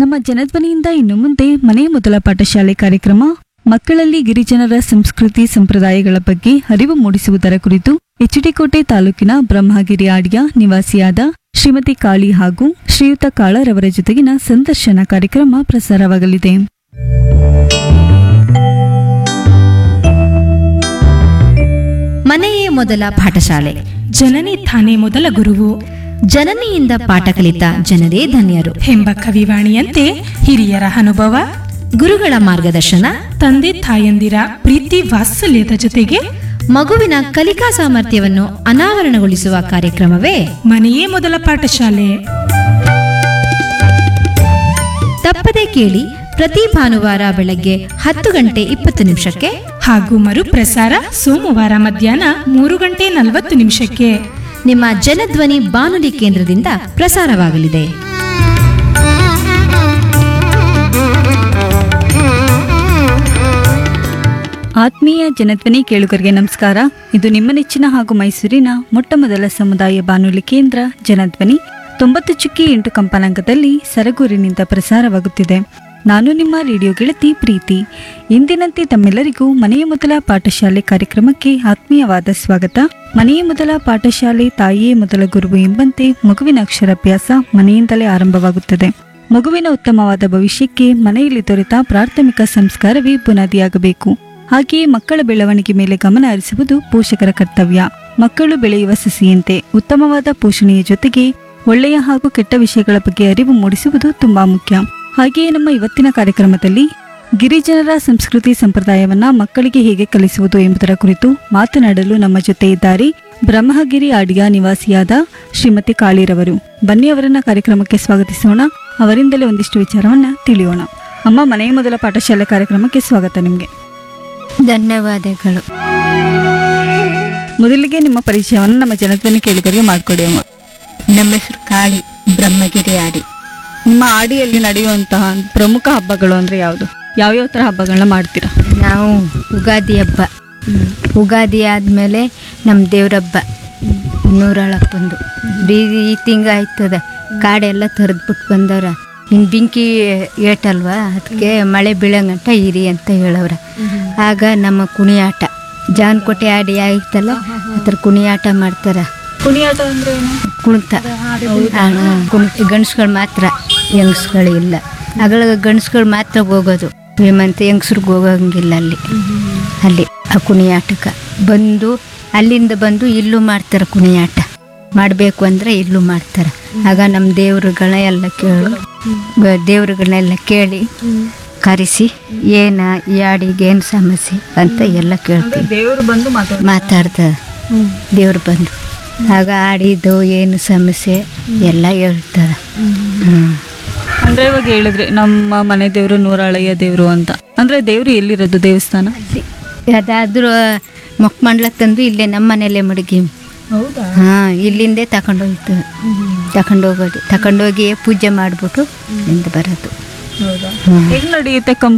ನಮ್ಮ ಜನಧ್ವನಿಯಿಂದ ಇನ್ನು ಮುಂದೆ ಮನೆ ಮೊದಲ ಪಾಠಶಾಲೆ ಕಾರ್ಯಕ್ರಮ ಮಕ್ಕಳಲ್ಲಿ ಗಿರಿಜನರ ಸಂಸ್ಕೃತಿ ಸಂಪ್ರದಾಯಗಳ ಬಗ್ಗೆ ಅರಿವು ಮೂಡಿಸುವುದರ ಕುರಿತು ಎಚ್ಡಿಕೋಟೆ ತಾಲೂಕಿನ ಬ್ರಹ್ಮಗಿರಿ ಆಡಿಯ ನಿವಾಸಿಯಾದ ಶ್ರೀಮತಿ ಕಾಳಿ ಹಾಗೂ ಶ್ರೀಯುತ ಕಾಳರವರ ಜೊತೆಗಿನ ಸಂದರ್ಶನ ಕಾರ್ಯಕ್ರಮ ಪ್ರಸಾರವಾಗಲಿದೆ ಮನೆಯೇ ಮೊದಲ ಪಾಠಶಾಲೆ ಜನನಿ ತಾನೇ ಮೊದಲ ಗುರುವು ಜನನಿಯಿಂದ ಪಾಠ ಕಲಿತ ಜನರೇ ಧನ್ಯರು ಎಂಬ ಕವಿವಾಣಿಯಂತೆ ಹಿರಿಯರ ಅನುಭವ ಗುರುಗಳ ಮಾರ್ಗದರ್ಶನ ತಂದೆ ತಾಯಂದಿರ ಪ್ರೀತಿ ವಾತ್ಸಲ್ಯದ ಜೊತೆಗೆ ಮಗುವಿನ ಕಲಿಕಾ ಸಾಮರ್ಥ್ಯವನ್ನು ಅನಾವರಣಗೊಳಿಸುವ ಕಾರ್ಯಕ್ರಮವೇ ಮನೆಯೇ ಮೊದಲ ಪಾಠಶಾಲೆ ತಪ್ಪದೆ ಕೇಳಿ ಪ್ರತಿ ಭಾನುವಾರ ಬೆಳಗ್ಗೆ ಹತ್ತು ಗಂಟೆ ಇಪ್ಪತ್ತು ನಿಮಿಷಕ್ಕೆ ಹಾಗೂ ಮರುಪ್ರಸಾರ ಸೋಮವಾರ ಮಧ್ಯಾಹ್ನ ಮೂರು ಗಂಟೆ ನಲವತ್ತು ನಿಮಿಷಕ್ಕೆ ನಿಮ್ಮ ಜನಧ್ವನಿ ಬಾನುಲಿ ಕೇಂದ್ರದಿಂದ ಪ್ರಸಾರವಾಗಲಿದೆ ಆತ್ಮೀಯ ಜನಧ್ವನಿ ಕೇಳುಗರಿಗೆ ನಮಸ್ಕಾರ ಇದು ನಿಮ್ಮ ನೆಚ್ಚಿನ ಹಾಗೂ ಮೈಸೂರಿನ ಮೊಟ್ಟ ಮೊದಲ ಸಮುದಾಯ ಬಾನುಲಿ ಕೇಂದ್ರ ಜನಧ್ವನಿ ತೊಂಬತ್ತು ಚುಕ್ಕಿ ಎಂಟು ಕಂಪನಾಂಕದಲ್ಲಿ ಸರಗೂರಿನಿಂದ ಪ್ರಸಾರವಾಗುತ್ತಿದೆ ನಾನು ನಿಮ್ಮ ರೇಡಿಯೋ ಗೆಳತಿ ಪ್ರೀತಿ ಇಂದಿನಂತೆ ತಮ್ಮೆಲ್ಲರಿಗೂ ಮನೆಯ ಮೊದಲ ಪಾಠಶಾಲೆ ಕಾರ್ಯಕ್ರಮಕ್ಕೆ ಆತ್ಮೀಯವಾದ ಸ್ವಾಗತ ಮನೆಯ ಮೊದಲ ಪಾಠಶಾಲೆ ತಾಯಿಯೇ ಮೊದಲ ಗುರುವು ಎಂಬಂತೆ ಮಗುವಿನ ಅಕ್ಷರಾಭ್ಯಾಸ ಮನೆಯಿಂದಲೇ ಆರಂಭವಾಗುತ್ತದೆ ಮಗುವಿನ ಉತ್ತಮವಾದ ಭವಿಷ್ಯಕ್ಕೆ ಮನೆಯಲ್ಲಿ ದೊರೆತ ಪ್ರಾಥಮಿಕ ಸಂಸ್ಕಾರವೇ ಬುನಾದಿಯಾಗಬೇಕು ಹಾಗೆಯೇ ಮಕ್ಕಳ ಬೆಳವಣಿಗೆ ಮೇಲೆ ಗಮನ ಹರಿಸುವುದು ಪೋಷಕರ ಕರ್ತವ್ಯ ಮಕ್ಕಳು ಬೆಳೆಯುವ ಸಸಿಯಂತೆ ಉತ್ತಮವಾದ ಪೋಷಣೆಯ ಜೊತೆಗೆ ಒಳ್ಳೆಯ ಹಾಗೂ ಕೆಟ್ಟ ವಿಷಯಗಳ ಬಗ್ಗೆ ಅರಿವು ಮೂಡಿಸುವುದು ತುಂಬಾ ಮುಖ್ಯ ಹಾಗೆಯೇ ನಮ್ಮ ಇವತ್ತಿನ ಕಾರ್ಯಕ್ರಮದಲ್ಲಿ ಗಿರಿಜನರ ಸಂಸ್ಕೃತಿ ಸಂಪ್ರದಾಯವನ್ನ ಮಕ್ಕಳಿಗೆ ಹೇಗೆ ಕಲಿಸುವುದು ಎಂಬುದರ ಕುರಿತು ಮಾತನಾಡಲು ನಮ್ಮ ಜೊತೆ ಇದ್ದಾರೆ ಬ್ರಹ್ಮಗಿರಿ ಆಡಿಯ ನಿವಾಸಿಯಾದ ಶ್ರೀಮತಿ ಕಾಳಿರವರು ಬನ್ನಿ ಅವರನ್ನ ಕಾರ್ಯಕ್ರಮಕ್ಕೆ ಸ್ವಾಗತಿಸೋಣ ಅವರಿಂದಲೇ ಒಂದಿಷ್ಟು ವಿಚಾರವನ್ನ ತಿಳಿಯೋಣ ಅಮ್ಮ ಮನೆಯ ಮೊದಲ ಪಾಠಶಾಲೆ ಕಾರ್ಯಕ್ರಮಕ್ಕೆ ಸ್ವಾಗತ ನಿಮಗೆ ಧನ್ಯವಾದಗಳು ಮೊದಲಿಗೆ ನಿಮ್ಮ ಪರಿಚಯವನ್ನು ನಮ್ಮ ಜನಧ್ವನಿ ಕೇಳುಗರಿಗೆ ಮಾಡಿಕೊಡಿ ಅಮ್ಮ ನಮ್ಮ ಹೆಸರು ಕಾಳಿ ಬ್ರಹ್ಮಗಿರಿ ಆಡಿ ನಿಮ್ಮ ಆಡಿಯಲ್ಲಿ ನಡೆಯುವಂತಹ ಪ್ರಮುಖ ಹಬ್ಬಗಳು ಅಂದ್ರೆ ಯಾವುದು ಯಾವ್ಯಾವ ತರ ಹಬ್ಬಗಳನ್ನ ಮಾಡ್ತೀರಾ ನಾವು ಉಗಾದಿ ಹಬ್ಬ ಉಗಾದಿ ಆದಮೇಲೆ ನಮ್ಮ ದೇವ್ರ ಹಬ್ಬ ನೂರಳಪ್ಪಂದು ಬೀದಿ ಈ ತಿಂಗ ಆಯ್ತದ ಕಾಡೆಲ್ಲ ತರದ್ಬಿಟ್ಟು ಬಂದವ್ರ ಇನ್ನು ಬೆಂಕಿ ಏಟಲ್ವಾ ಅದಕ್ಕೆ ಮಳೆ ಬೀಳಂಗಂಟ ಇರಿ ಅಂತ ಹೇಳವ್ರ ಆಗ ನಮ್ಮ ಕುಣಿಯಾಟ ಜಾನ್ಕೋಟೆ ಆಡಿ ಆಯ್ತಲ್ಲ ಆ ಥರ ಕುಣಿಯಾಟ ಮಾಡ್ತಾರ ಕುಣಿಯಾಟ ಅಂದ್ರೆ ಕುಣಿತ ಗಂಡಸ್ಗಳು ಮಾತ್ರ ಹೆಂಗಸ್ಗಳು ಇಲ್ಲ ಅಗಳ ಗಂಡಸ್ಗಳು ಮಾತ್ರ ಹೋಗೋದು ಹೇಮಂತ ಹೆಂಗಸ್ರಿಗೆ ಹೋಗಂಗಿಲ್ಲ ಅಲ್ಲಿ ಅಲ್ಲಿ ಆ ಕುಣಿಯಾಟಕ್ಕೆ ಬಂದು ಅಲ್ಲಿಂದ ಬಂದು ಇಲ್ಲೂ ಮಾಡ್ತಾರೆ ಕುಣಿಯಾಟ ಮಾಡಬೇಕು ಅಂದರೆ ಇಲ್ಲೂ ಮಾಡ್ತಾರೆ ಆಗ ನಮ್ಮ ದೇವ್ರುಗಳನ್ನ ಎಲ್ಲ ಕೇಳು ಬ- ದೇವ್ರುಗಳನ್ನೆಲ್ಲ ಕೇಳಿ ಕರೆಸಿ ಏನು ಈ ಹಾಡಿಗೆ ಏನು ಸಮಸ್ಯೆ ಅಂತ ಎಲ್ಲ ಕೇಳ್ತೀವಿ ದೇವರು ಬಂದು ಮಾತಾಡ ಮಾತಾಡ್ತಾರೆ ದೇವ್ರು ಬಂದು ಆಗ ಆಡಿದ್ದು ಏನು ಸಮಸ್ಯೆ ಎಲ್ಲ ಹೇಳ್ತಾರೆ ಹ್ಞೂ ಅಂದ್ರೆ ಇವಾಗ ಹೇಳಿದ್ರೆ ನಮ್ಮ ಮನೆ ದೇವರು ನೂರಾಳಯ್ಯ ದೇವರು ಅಂತ ಅಂದ್ರೆ ದೇವರು ಎಲ್ಲಿರೋದು ದೇವಸ್ಥಾನ ಅದಾದ್ರೂ ಮೊಕ್ಕಮಂಡ್ಲ ತಂದು ಇಲ್ಲೇ ನಮ್ಮ ಮನೇಲೆ ಮಡಗಿ ಹೌದಾ ಹಾಂ ಇಲ್ಲಿಂದೇ ತಗೊಂಡೋಗ್ತು ತಗೊಂಡೋಗೋದು ತಗೊಂಡೋಗಿ ಪೂಜೆ ಮಾಡಿಬಿಟ್ಟು ಇಲ್ಲಿಂದ ಬರೋದು ಹೌದಾ ಹ್ಞೂ ಹೆಂಗ್ ನಡೆಯುತ್ತೆ